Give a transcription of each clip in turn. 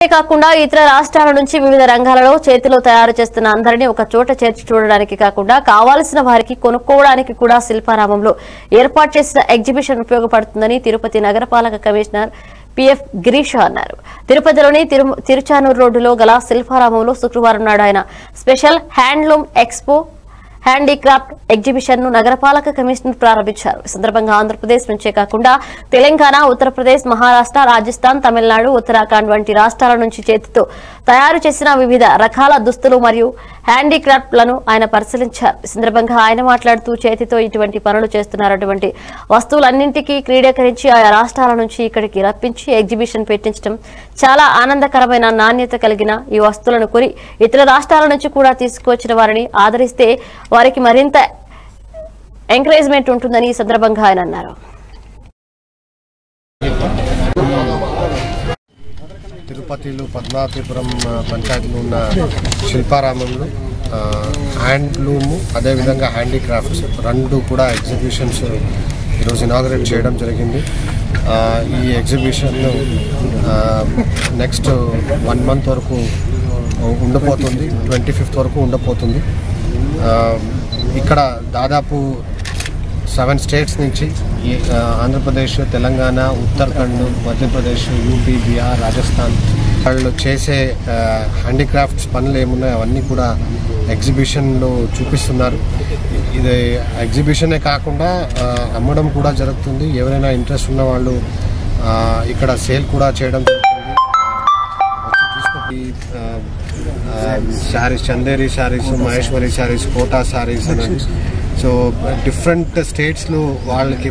కాకుండా ఇతర రాష్ట్రాల నుంచి వివిధ రంగాలలో చేతిలో తయారు చేస్తున్న అందరినీ ఒక చోట చేర్చి చూడడానికి కాకుండా కావాల్సిన వారికి కొనుక్కోవడానికి కూడా శిల్పారామంలో ఏర్పాటు చేసిన ఎగ్జిబిషన్ ఉపయోగపడుతుందని తిరుపతి నగరపాలక కమిషనర్ పిఎఫ్ గిరీష అన్నారు తిరుపతిలోని తిరు- తిరుచానూరు రోడ్డులో గల శిల్పారామంలో శుక్రవారం నాడు ఆయన special handloom expo handicraft exhibition ను నగరపాలక కమిషనర్ ప్రారంభించారు ఈ సందర్భంగా ఆంధ్రప్రదేశ్ నుంచే కాకుండా తెలంగాణ ఉత్తరప్రదేశ్ మహారాష్ట్ర రాజస్థాన్ తమిళనాడు ఉత్తరాఖండ్ వంటి రాష్ట్రాల నుంచి చేతితో తయారు చేసిన వివిధ రకాల దుస్తులు మరియు హ్యాండీక్రాఫ్ట్లను ఆయన పరిశీలించారు ఈ సందర్భంగా ఆయన మాట్లాడుతూ చేతితో ఇటువంటి పనులు చేస్తున్నటువంటి వస్తువులన్నింటికీ క్రీడీకరించి ఆయా రాష్ట్రాల నుంచి ఇక్కడికి రప్పించి ఎగ్జిబిషన్ పెట్టించడం చాలా ఆనందకరమైన నాణ్యత కలిగిన ఈ వస్తువులను కొని ఇతర రాష్ట్రాల నుంచి కూడా తీసుకువచ్చిన వారిని ఆదరిస్తే వారికి మరింత ఎంకరేజ్మెంట్ ఉంటుందని ఈ సందర్భంగా ఆయన అన్నారు తిరుపతిలో పద్మావతిపురం ఆ, పంచాయతీలో ఉన్న శిల్పారామంలో ఆ, హ్యాండ్లూము అదేవిధంగా హ్యాండీక్రాఫ్ట్స్ రెండు కూడా ఎగ్జిబిషన్స్ ఈరోజు ఇనాగరేట్ చేయడం జరిగింది ఆ, ఈ ఎగ్జిబిషన్ నెక్స్ట్ వన్ మంత్ వరకు ఉండబోతుంది ట్వంటీ ఫిఫ్త్ వరకు ఉండబోతుంది ఆ, ఇక్కడ దాదాపు సెవెన్ స్టేట్స్ నుంచి ఈ, ఆ, ఆంధ్రప్రదేశ్ తెలంగాణ ఉత్తరాఖండ్ మధ్యప్రదేశ్ యూపీ బీహార్ రాజస్థాన్ వాళ్ళు చేసే ఆ, హ్యాండీక్రాఫ్ట్స్ పనులు ఏమున్నాయో అవన్నీ కూడా ఎగ్జిబిషన్లో చూపిస్తున్నారు ఇది ఎగ్జిబిషనే కాకుండా ఆ, అమ్మడం కూడా జరుగుతుంది ఎవరైనా ఇంట్రెస్ట్ ఉన్న వాళ్ళు ఆ, ఇక్కడ సేల్ కూడా చేయడం జరుగుతుంది వచ్చి తీసుకొని శారీస్ చందేరి శారీస్ మహేశ్వరి శారీస్ కోటా శారీస్ అని సో డిఫరెంట్ స్టేట్స్లో వాళ్ళకి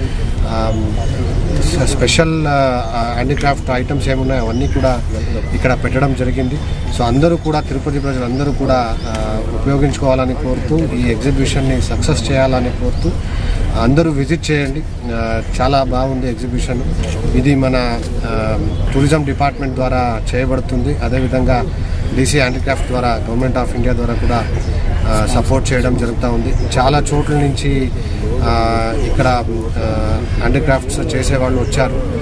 స్పెషల్ హ్యాండీక్రాఫ్ట్ ఐటమ్స్ ఏమున్నాయో అవన్నీ కూడా ఇక్కడ పెట్టడం జరిగింది సో అందరూ కూడా తిరుపతి ప్రజలందరూ కూడా ఆ, ఉపయోగించుకోవాలని కోరుతూ ఈ ఎగ్జిబిషన్ని సక్సెస్ చేయాలని కోరుతూ అందరూ విజిట్ చేయండి ఆ, చాలా బాగుంది ఎగ్జిబిషన్ ఇది మన ఆ, టూరిజం డిపార్ట్మెంట్ ద్వారా చేయబడుతుంది అదేవిధంగా డీసీ హ్యాండిక్రాఫ్ట్ ద్వారా గవర్నమెంట్ ఆఫ్ ఇండియా ద్వారా కూడా ఆ, సపోర్ట్ చేయడం జరుగుతూ ఉంది చాలా చోట్ల నుంచి ఆ, ఇక్కడ హ్యాండిక్రాఫ్ట్స్ చేసే వాళ్ళు వచ్చారు